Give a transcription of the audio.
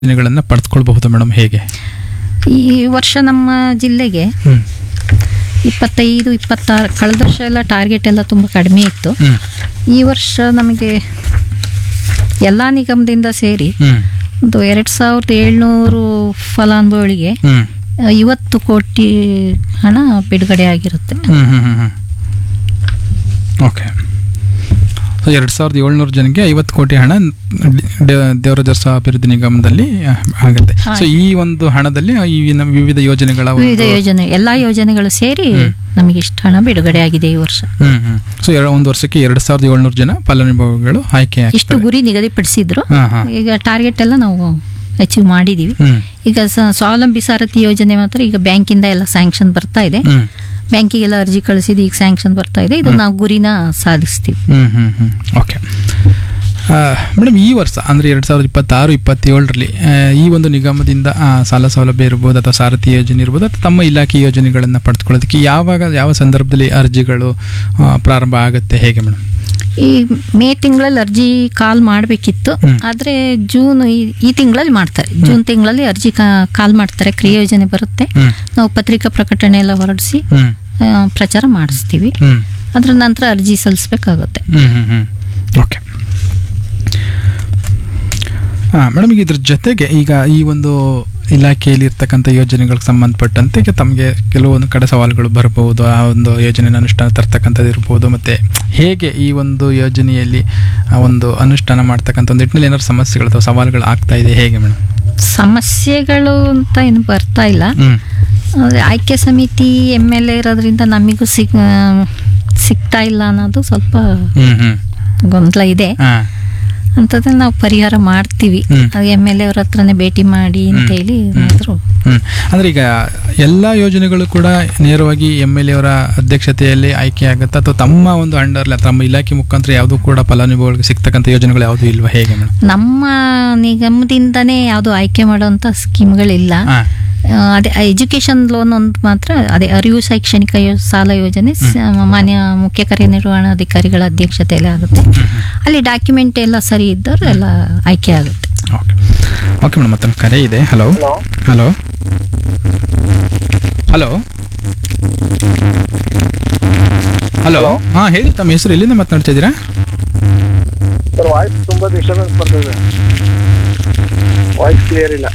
ಯೋಜನೆಗಳನ್ನು ಪಡೆದುಕೊಳ್ಬಹುದು ಮೇಡಮ್ ಹೇಗೆ ಈ ವರ್ಷ ನಮ್ಮ ಜಿಲ್ಲೆಗೆ ಹ್ಮ್ ಇಪ್ಪತ್ತೈದು ಇಪ್ಪತ್ತಾರು ಕಳೆದ ವರ್ಷ ಎಲ್ಲ ಟಾರ್ಗೆಟ್ ಎಲ್ಲ ತುಂಬ ಕಡಿಮೆ ಇತ್ತು ಹ್ಮ್ ಈ ವರ್ಷ ನಮಗೆ ಎಲ್ಲ ನಿಗಮದಿಂದ ಸೇರಿ ಹ್ಮ್ ಒಂದು ಎರಡು ಸಾವಿರದ ಏಳ್ನೂರು ಫಲಾನುಭವಿಗಳಿಗೆ ಹ್ಮ್ ಐವತ್ತು ಕೋಟಿ ಹಣ ಬಿಡುಗಡೆ ಆಗಿರುತ್ತೆ ಹ್ಮ್ ಹ್ಮ್ ಹ್ಮ್ ಹ್ಮ್ ಓಕೆ ಸೊ ಎರಡು ಸಾವಿರದ ಏಳ್ನೂರು ಜನಕ್ಕೆ ಐವತ್ತು ಕೋಟಿ ಹಣ ದೇವರಾಜರ್ಸ ಅಭಿವೃದ್ಧಿ ನಿಗಮದಲ್ಲಿ ಆ, ಆಗುತ್ತೆ ಹಾ. ಸೊ ಈ ಒಂದು ಹಣದಲ್ಲಿ ಈ ನಮ್ಮ ವಿವಿಧ ಯೋಜನೆಗಳ ಒಂದು- ವಿವಿಧ ಯೋಜನೆ ಎಲ್ಲ ಯೋಜನೆಗಳು ಸೇರಿ ನಮಗೆ ಇಷ್ಟು ಹಣ ಬಿಡುಗಡೆ ಆಗಿದೆ ಈ ವರ್ಷ ಹ್ಮ್ ಹ್ಮ್ ಸೊ ಎರಡು ಒಂದು ವರ್ಷಕ್ಕೆ ಎರಡು ಸಾವಿರದ ಏಳ್ನೂರು ಜನ ಫಲಾನುಭವಿಗಳು ಆಯ್ಕೆ ಇಷ್ಟು ಗುರಿ ನಿಗದಿಪಡಿಸಿದ್ರು ಹಾ ಹಾ ಈಗ ಟಾರ್ಗೆಟ್ ಎಲ್ಲ ನಾವು ಅಚೀವ್ ಮಾಡಿದೀವಿ ಹ್ಮ್ ಈಗ ಸ- ಸ್ವಾವಲಂಬಿ ಸಾರಥಿ ಯೋಜನೆ ಮಾತ್ರ ಈಗ ಬ್ಯಾಂಕಿಂದ ಎಲ್ಲ ಸ್ಯಾಂಕ್ಷನ್ ಬರ್ತಾ ಇದೆ ಹ್ಮ್ ಬ್ಯಾಂಕಿಗೆಲ್ಲ ಅರ್ಜಿ ಕಳಿಸಿದ್ದು ಈಗ ಸ್ಯಾಂಕ್ಷನ್ ಬರ್ತಾ ಇದೆ ಇದು ನಾವು ಗುರಿನ ಸಾಧಿಸ್ತೀವಿ ಹ್ಮ್ ಹ್ಮ್ ಹ್ಮ್ ಓಕೆ ಮೇಡಮ್ ಈ ವರ್ಷ ಅಂದರೆ ಎರಡು ಸಾವಿರದ ಇಪ್ಪತ್ತಾರು ಇಪ್ಪತ್ತೇಳರಲ್ಲಿ ಈ ಒಂದು ನಿಗಮದಿಂದ ಆ, ಸಾಲ ಸೌಲಭ್ಯ ಇರ್ಬೋದು ಅಥವಾ ಸಾರಥಿ ಯೋಜನೆ ಇರ್ಬೋದು ಅಥವಾ ತಮ್ಮ ಇಲಾಖೆ ಯೋಜನೆಗಳನ್ನು ಪಡೆದುಕೊಳ್ಳೋದಕ್ಕೆ ಯಾವಾಗ ಯಾವ ಸಂದರ್ಭದಲ್ಲಿ ಅರ್ಜಿಗಳು ಆ, ಪ್ರಾರಂಭ ಆಗುತ್ತೆ ಹೇಗೆ ಮೇಡಮ್ ಈ ಮೇ ತಿಂಗಳಲ್ಲಿ ಅರ್ಜಿ ಕಾಲ್ ಮಾಡಬೇಕಿತ್ತು ಹ್ಮ್. ಆದರೆ ಜೂನ್ ಈ- ಈ ತಿಂಗಳಲ್ಲಿ ಮಾಡ್ತಾರೆ ಜೂನ್ ತಿಂಗಳಲ್ಲಿ ಅರ್ಜಿ ಕಾ- ಕಾಲ್ ಮಾಡ್ತಾರೆ ಕ್ರಿಯಾ ಯೋಜನೆ ಬರುತ್ತೆ ಹ್ಮ್ ನಾವು ಪತ್ರಿಕಾ ಪ್ರಕಟಣೆ ಎಲ್ಲ ಹೊರಡಿಸಿ ಹ್ಮ್ ಆ, ಪ್ರಚಾರ ಮಾಡಿಸ್ತೀವಿ ಹ್ಮ್ ಅದ್ರ ನಂತರ ಅರ್ಜಿ ಸಲ್ಲಿಸ್ಬೇಕಾಗುತ್ತೆ ಹ್ಮ್ ಹ್ಮ್ ಹ್ಮ್ ಓಕೆ ಹಾಂ ಮೇಡಮ್ ಈಗ ಇದ್ರ ಜೊತೆಗೆ ಈಗ ಈ ಒಂದು ಇಲಾಖೆಯಲ್ಲಿ ಇರ್ತಕ್ಕಂಥ ಯೋಜನೆಗಳಿಗೆ ಸಂಬಂಧಪಟ್ಟಂತೆ ಈಗ ತಮಗೆ ಕೆಲವೊಂದು ಕಡೆ ಸವಾಲುಗಳು ಬರಬಹುದು ಆ ಒಂದು ಯೋಜನೆನ ಅನುಷ್ಠಾನ ತರ್ತಕ್ಕಂಥದ್ದು ಇರ್ಬೋದು ಮತ್ತು ಹೇಗೆ ಈ ಒಂದು ಯೋಜನೆಯಲ್ಲಿ ಆ ಒಂದು ಅನುಷ್ಠಾನ ಮಾಡ್ತಕ್ಕಂಥ ಒಂದು ನಿಟ್ಟಿನಲ್ಲಿ ಏನಾದ್ರು ಸಮಸ್ಯೆಗಳು ಅಥವಾ ಸವಾಲುಗಳು ಆಗ್ತಾ ಇದೆ ಹೇಗೆ ಮೇಡಮ್ ಸಮಸ್ಯೆಗಳು ಅಂತ ಏನು ಬರ್ತಾ ಇಲ್ಲ ಹ್ಮ್ ಆದ್ರೆ ಆಯ್ಕೆ ಸಮಿತಿ ಎಮ್ ಎಲ್ ಎ ಇರೋದ್ರಿಂದ ನಮಗೂ ಸಿಗ್ ಆ, ಸಿಗ್ತಾ ಇಲ್ಲ ಅನ್ನೋದು ಸ್ವಲ್ಪ ಹ್ಮ್ ಹ್ಮ್ ಗೊಂದಲ ಇದೆ ಹಾಂ ಅಂಥದ್ದನ್ನ ನಾವು ಪರಿಹಾರ ಮಾಡ್ತೀವಿ ಹ್ಮ್. ಎಮ್ ಎಲ್ ಎ ಅವ್ರ ಹತ್ರನೇ ಭೇಟಿ ಮಾಡಿ ಅಂತ ಹೇಳಿ ಏನಾದ್ರು ಹ್ಮ್ ಅಂದ್ರೆ ಈಗ ಎಲ್ಲ ಯೋಜನೆಗಳು ಕೂಡ ನೇರವಾಗಿ ಎಮ್ ಎಲ್ ಎ ಅವರ ಅಧ್ಯಕ್ಷತೆಯಲ್ಲಿ ಆಯ್ಕೆ ಆಗುತ್ತಾ ಅಥವಾ ತಮ್ಮ ಒಂದು ಅಂಡರ್ಲಿ ಅಥವಾ ತಮ್ಮ ಇಲಾಖೆ ಮುಖಾಂತರ ಯಾವುದು ಕೂಡ ಫಲಾನುಭವಿಗಳಿಗೆ ಸಿಗ್ತಕ್ಕಂಥ ಯೋಜನೆಗಳು ಯಾವುದು ಇಲ್ವಾ ಹೇಗೆ ಮೇಡಮ್ ನಮ್ಮ ನಿಗಮದಿಂದನೇ ಯಾವುದು ಆಯ್ಕೆ ಮಾಡುವಂಥ ಸ್ಕೀಮ್ಗಳಿಲ್ಲ ಹಾ ಆ, ಅದೇ ಎಜುಕೇಶನ್ ಲೋನ್ ಒಂದು ಮಾತ್ರ ಅದೇ ಅರಿವು ಶೈಕ್ಷಣಿಕ ಯೋ- ಸಾಲ ಯೋಜನೆ ಸ- ಮಾನ್ಯ ಮುಖ್ಯ ಕಾರ್ಯನಿರ್ವಹಣಾಧಿಕಾರಿಗಳ ಅಧ್ಯಕ್ಷತೆಯಲ್ಲಿ ಆಗುತ್ತೆ ಅಲ್ಲಿ ಡಾಕ್ಯುಮೆಂಟ್ ಎಲ್ಲ ಸರಿ ಇದ್ದವ್ರು ಎಲ್ಲ ಆಯ್ಕೆ ಆಗುತ್ತೆ ಓಕೆ ಓಕೆ ಮೇಡಮ್ ಮತ್ತೊಂದು ಕರೆ ಇದೆ ಹಲೋ ಹಲೋ ಹಲೋ ಹಲೋ ಹಾಂ ಹೇಳಿ ತಮ್ಮ ಹೆಸರು ಎಲ್ಲಿಂದ ಮಾತನಾಡ್ತಾ ಇದ್ದೀರಾ ಸರ್ ವಾಯ್ಸ್ ತುಂಬಾ ಡಿಸ್ಟರ್ಬೆನ್ಸ್ ಬರ್ತಿದೆ ವಾಯ್ಸ್ ಕ್ಲಿಯರ್ ಇಲ್ಲ